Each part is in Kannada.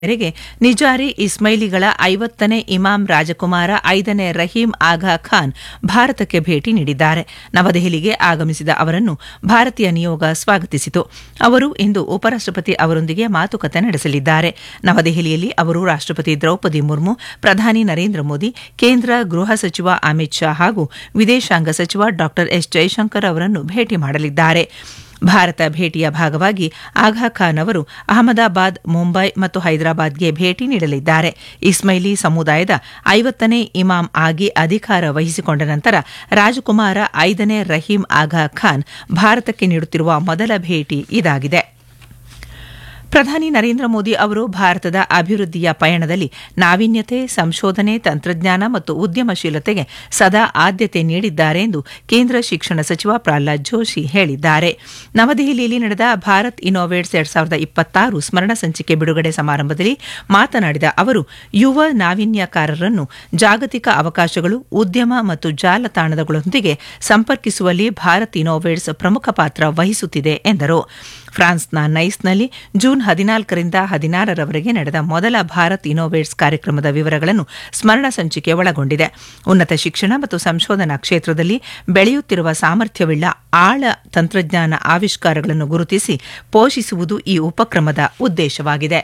ಮೇರೆಗೆ ನಿಜಾರಿ ಇಸ್ಮೈಲಿಗಳ ಐವತ್ತನೇ ಇಮಾಮ್ ರಾಜಕುಮಾರ ಐದನೇ ರಹೀಂ ಆಗಾ ಖಾನ್ ಭಾರತಕ್ಕೆ ಭೇಟಿ ನೀಡಿದ್ದಾರೆ ನವದೆಹಲಿಗೆ ಆಗಮಿಸಿದ ಅವರನ್ನು ಭಾರತೀಯ ನಿಯೋಗ ಸ್ವಾಗತಿಸಿತು ಅವರು ಇಂದು ಉಪರಾಷ್ಟಪತಿ ಅವರೊಂದಿಗೆ ಮಾತುಕತೆ ನಡೆಸಲಿದ್ದಾರೆ ನವದೆಹಲಿಯಲ್ಲಿ ಅವರು ರಾಷ್ಟಪತಿ ದ್ರೌಪದಿ ಮುರ್ಮು ಪ್ರಧಾನಿ ನರೇಂದ್ರ ಮೋದಿ ಕೇಂದ್ರ ಗೃಹ ಸಚಿವ ಅಮಿತ್ ಶಾ ಹಾಗೂ ವಿದೇಶಾಂಗ ಸಚಿವ ಡಾ ಎಸ್ ಜೈಶಂಕರ್ ಅವರನ್ನು ಭೇಟಿ ಮಾಡಲಿದ್ದಾರೆ ಭಾರತ ಭೇಟಿಯ ಭಾಗವಾಗಿ ಆಗಾ ಖಾನ್ ಅವರು ಅಹಮದಾಬಾದ್ ಮುಂಬೈ ಮತ್ತು ಹೈದರಾಬಾದ್ಗೆ ಭೇಟಿ ನೀಡಲಿದ್ದಾರೆ ಇಸ್ಮೈಲಿ ಸಮುದಾಯದ ಐವತ್ತನೇ ಇಮಾಮ್ ಆಗಿ ಅಧಿಕಾರ ವಹಿಸಿಕೊಂಡ ನಂತರ ರಾಜಕುಮಾರ ಐದನೇ ರಹೀಂ ಆಗಾ ಖಾನ್ ಭಾರತಕ್ಕೆ ನೀಡುತ್ತಿರುವ ಮೊದಲ ಭೇಟಿ ಇದಾಗಿದೆ ಪ್ರಧಾನಿ ನರೇಂದ್ರ ಮೋದಿ ಅವರು ಭಾರತದ ಅಭಿವೃದ್ಧಿಯ ಪಯಣದಲ್ಲಿ ನಾವೀನ್ಯತೆ ಸಂಶೋಧನೆ ತಂತ್ರಜ್ಞಾನ ಮತ್ತು ಉದ್ಯಮಶೀಲತೆಗೆ ಸದಾ ಆದ್ಯತೆ ನೀಡಿದ್ದಾರೆ ಎಂದು ಕೇಂದ್ರ ಶಿಕ್ಷಣ ಸಚಿವ ಪ್ರಹ್ಲಾದ್ ಜೋಶಿ ಹೇಳಿದ್ದಾರೆ ನವದೆಹಲಿಯಲ್ಲಿ ನಡೆದ ಭಾರತ್ ಇನೋವೇಟ್ಸ್ ಎರಡ್ ಸಾವಿರದ ಇಪ್ಪತ್ತಾರು ಸ್ಮರಣ ಸಂಚಿಕೆ ಬಿಡುಗಡೆ ಸಮಾರಂಭದಲ್ಲಿ ಮಾತನಾಡಿದ ಅವರು ಯುವ ನಾವೀನ್ಯಕಾರರನ್ನು ಜಾಗತಿಕ ಅವಕಾಶಗಳು ಉದ್ಯಮ ಮತ್ತು ಜಾಲತಾಣಗಳೊಂದಿಗೆ ಸಂಪರ್ಕಿಸುವಲ್ಲಿ ಭಾರತ್ ಇನೋವೇಟ್ಸ್ ಪ್ರಮುಖ ಪಾತ್ರ ವಹಿಸುತ್ತಿದೆ ಎಂದರು ಫ್ರಾನ್ಸ್ನ ನೈಸ್ನಲ್ಲಿ ಜೂನ್ ಹದಿನಾಲ್ಕರಿಂದ ಹದಿನಾರರವರೆಗೆ ನಡೆದ ಮೊದಲ ಭಾರತ್ ಇನೋವೇಟ್ಸ್ ಕಾರ್ಯಕ್ರಮದ ವಿವರಗಳನ್ನು ಸ್ಮರಣ ಸಂಚಿಕೆ ಒಳಗೊಂಡಿದೆ ಉನ್ನತ ಶಿಕ್ಷಣ ಮತ್ತು ಸಂಶೋಧನಾ ಕ್ಷೇತ್ರದಲ್ಲಿ ಬೆಳೆಯುತ್ತಿರುವ ಸಾಮರ್ಥ್ಯವುಳ್ಳ ಆಳ ತಂತ್ರಜ್ಞಾನ ಆವಿಷ್ಕಾರಗಳನ್ನು ಗುರುತಿಸಿ ಪೋಷಿಸುವುದು ಈ ಉಪಕ್ರಮದ ಉದ್ದೇಶವಾಗಿದೆ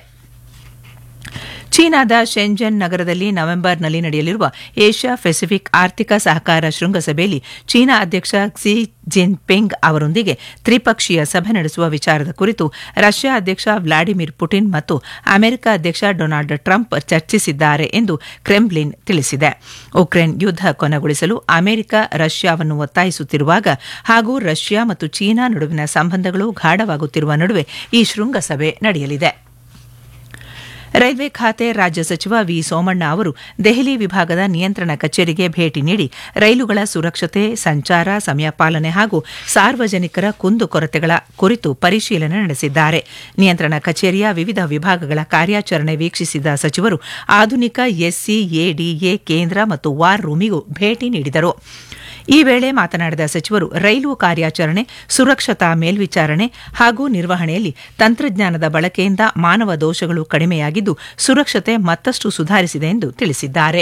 ಚೀನಾದ ಶೆಂಜನ್ ನಗರದಲ್ಲಿ ನವೆಂಬರ್ನಲ್ಲಿ ನಡೆಯಲಿರುವ ಏಷ್ಯಾ ಪೆಸಿಫಿಕ್ ಆರ್ಥಿಕ ಸಹಕಾರ ಶೃಂಗಸಭೆಯಲ್ಲಿ ಚೀನಾ ಅಧ್ಯಕ್ಷ ಕ್ಸಿ ಜಿನ್ಪಿಂಗ್ ಅವರೊಂದಿಗೆ ತ್ರಿಪಕ್ಷೀಯ ಸಭೆ ನಡೆಸುವ ವಿಚಾರದ ಕುರಿತು ರಷ್ಯಾ ಅಧ್ಯಕ್ಷ ವ್ಲಾಡಿಮಿರ್ ಪುಟಿನ್ ಮತ್ತು ಅಮೆರಿಕ ಅಧ್ಯಕ್ಷ ಡೊನಾಲ್ಡ್ ಟ್ರಂಪ್ ಚರ್ಚಿಸಿದ್ದಾರೆ ಎಂದು ಕ್ರೆಮ್ಲಿನ್ ತಿಳಿಸಿದೆ ಉಕ್ರೇನ್ ಯುದ್ಧ ಕೊನೆಗೊಳಿಸಲು ಅಮೆರಿಕ ರಷ್ಯಾವನ್ನು ಒತ್ತಾಯಿಸುತ್ತಿರುವಾಗ ಹಾಗೂ ರಷ್ಯಾ ಮತ್ತು ಚೀನಾ ನಡುವಿನ ಸಂಬಂಧಗಳು ಗಾಢವಾಗುತ್ತಿರುವ ನಡುವೆ ಈ ಶೃಂಗಸಭೆ ನಡೆಯಲಿದೆ ರೈಲ್ವೆ ಖಾತೆ ರಾಜ್ಯ ಸಚಿವ ವಿ ಸೋಮಣ್ಣ ಅವರು ದೆಹಲಿ ವಿಭಾಗದ ನಿಯಂತ್ರಣ ಕಚೇರಿಗೆ ಭೇಟಿ ನೀಡಿ ರೈಲುಗಳ ಸುರಕ್ಷತೆ ಸಂಚಾರ ಸಮಯ ಪಾಲನೆ ಹಾಗೂ ಸಾರ್ವಜನಿಕರ ಕುಂದುಕೊರತೆಗಳ ಕುರಿತು ಪರಿಶೀಲನೆ ನಡೆಸಿದ್ದಾರೆ ನಿಯಂತ್ರಣ ಕಚೇರಿಯ ವಿವಿಧ ವಿಭಾಗಗಳ ಕಾರ್ಯಾಚರಣೆ ವೀಕ್ಷಿಸಿದ ಸಚಿವರು ಆಧುನಿಕ ಎಸ್ಸಿಎಡಿಎ ಕೇಂದ್ರ ಮತ್ತು ವಾರ್ ರೂಮಿಗೂ ಭೇಟಿ ನೀಡಿದರು ಈ ವೇಳೆ ಮಾತನಾಡಿದ ಸಚಿವರು ರೈಲು ಕಾರ್ಯಾಚರಣೆ ಸುರಕ್ಷತಾ ಮೇಲ್ವಿಚಾರಣೆ ಹಾಗೂ ನಿರ್ವಹಣೆಯಲ್ಲಿ ತಂತ್ರಜ್ಞಾನದ ಬಳಕೆಯಿಂದ ಮಾನವ ದೋಷಗಳು ಕಡಿಮೆಯಾಗಿದ್ದು ಸುರಕ್ಷತೆ ಮತ್ತಷ್ಟು ಸುಧಾರಿಸಿದೆ ಎಂದು ತಿಳಿಸಿದ್ದಾರೆ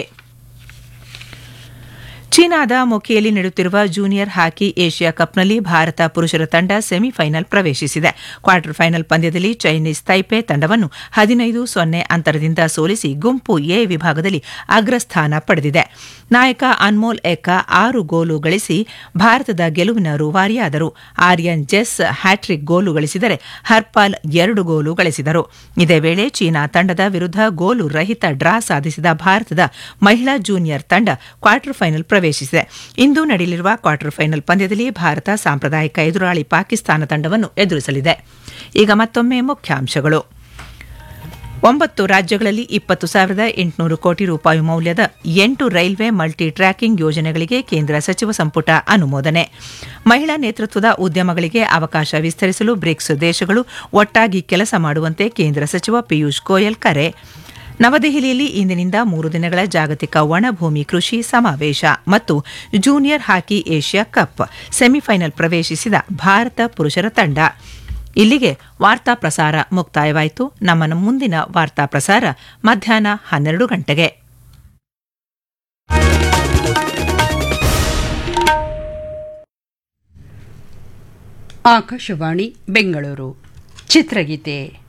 ಚೀನಾದ ಮೊಕಿಯಲ್ಲಿ ನಡೆಯುತ್ತಿರುವ ಜೂನಿಯರ್ ಹಾಕಿ ಏಷ್ಯಾ ಕಪ್ನಲ್ಲಿ ಭಾರತ ಪುರುಷರ ತಂಡ ಸೆಮಿಫೈನಲ್ ಪ್ರವೇಶಿಸಿದೆ ಕ್ವಾರ್ಟರ್ ಫೈನಲ್ ಪಂದ್ಯದಲ್ಲಿ ಚೈನೀಸ್ ತೈಪೆ ತಂಡವನ್ನು ಹದಿನೈದು ಸೊನ್ನೆ ಅಂತರದಿಂದ ಸೋಲಿಸಿ ಗುಂಪು ಎ ವಿಭಾಗದಲ್ಲಿ ಅಗ್ರಸ್ಥಾನ ಪಡೆದಿದೆ ನಾಯಕ ಅನ್ಮೋಲ್ ಎಕ್ಕಾ ಆರು ಗೋಲು ಗಳಿಸಿ ಭಾರತದ ಗೆಲುವಿನ ರೂವಾರಿಯಾದರು ಆರ್ಯನ್ ಜೆಸ್ ಹ್ಯಾಟ್ರಿಕ್ ಗೋಲು ಗಳಿಸಿದರೆ ಹರ್ಪಾಲ್ ಎರಡು ಗೋಲು ಗಳಿಸಿದರು ಇದೇ ವೇಳೆ ಚೀನಾ ತಂಡದ ವಿರುದ್ಧ ಗೋಲು ರಹಿತ ಡ್ರಾ ಸಾಧಿಸಿದ ಭಾರತದ ಮಹಿಳಾ ಜೂನಿಯರ್ ತಂಡ ಕ್ವಾರ್ಟರ್ ಫೈನಲ್ ಪ್ರವೇಶಿಸಿದೆ ಇಂದು ನಡೆಯಲಿರುವ ಕ್ವಾರ್ಟರ್ ಫೈನಲ್ ಪಂದ್ಯದಲ್ಲಿ ಭಾರತ ಸಾಂಪ್ರದಾಯಿಕ ಎದುರಾಳಿ ಪಾಕಿಸ್ತಾನ ತಂಡವನ್ನು ಎದುರಿಸಲಿದೆ ಈಗ ಮತ್ತೊಮ್ಮೆ ಮುಖ್ಯಾಂಶಗಳು ಒಂಬತ್ತು ರಾಜ್ಯಗಳಲ್ಲಿ ಇಪ್ಪತ್ತು ಸಾವಿರದ ಎಂಟುನೂರು ಕೋಟಿ ರೂಪಾಯಿ ಮೌಲ್ಯದ ಎಂಟು ರೈಲ್ವೆ ಮಲ್ಟಿ ಟ್ರ್ಯಾಕಿಂಗ್ ಯೋಜನೆಗಳಿಗೆ ಕೇಂದ್ರ ಸಚಿವ ಸಂಪುಟ ಅನುಮೋದನೆ ಮಹಿಳಾ ನೇತೃತ್ವದ ಉದ್ಯಮಗಳಿಗೆ ಅವಕಾಶ ವಿಸ್ತರಿಸಲು ಬ್ರಿಕ್ಸ್ ದೇಶಗಳು ಒಟ್ಟಾಗಿ ಕೆಲಸ ಮಾಡುವಂತೆ ಕೇಂದ್ರ ಸಚಿವ ಪಿಯೂಷ್ ಗೋಯಲ್ ಕರೆ ನವದೆಹಲಿಯಲ್ಲಿ ಇಂದಿನಿಂದ ಮೂರು ದಿನಗಳ ಜಾಗತಿಕ ಒಣಭೂಮಿ ಕೃಷಿ ಸಮಾವೇಶ ಮತ್ತು junior hockey Asia cup semifinal ಪ್ರವೇಶಿಸಿದ ಭಾರತ ಪುರುಷರ ತಂಡ ಇಲ್ಲಿಗೆ ವಾರ್ತಾ ಪ್ರಸಾರ ಮುಕ್ತಾಯವಾಯಿತು ನಮ್ಮ ಮುಂದಿನ ವಾರ್ತಾ ಪ್ರಸಾರ ಮಧ್ಯಾಹ್ನ ಹನ್ನೆರಡು ಗಂಟೆಗೆ ಆಕಾಶವಾಣಿ ಬೆಂಗಳೂರು ಚಿತ್ರಗೀತೆ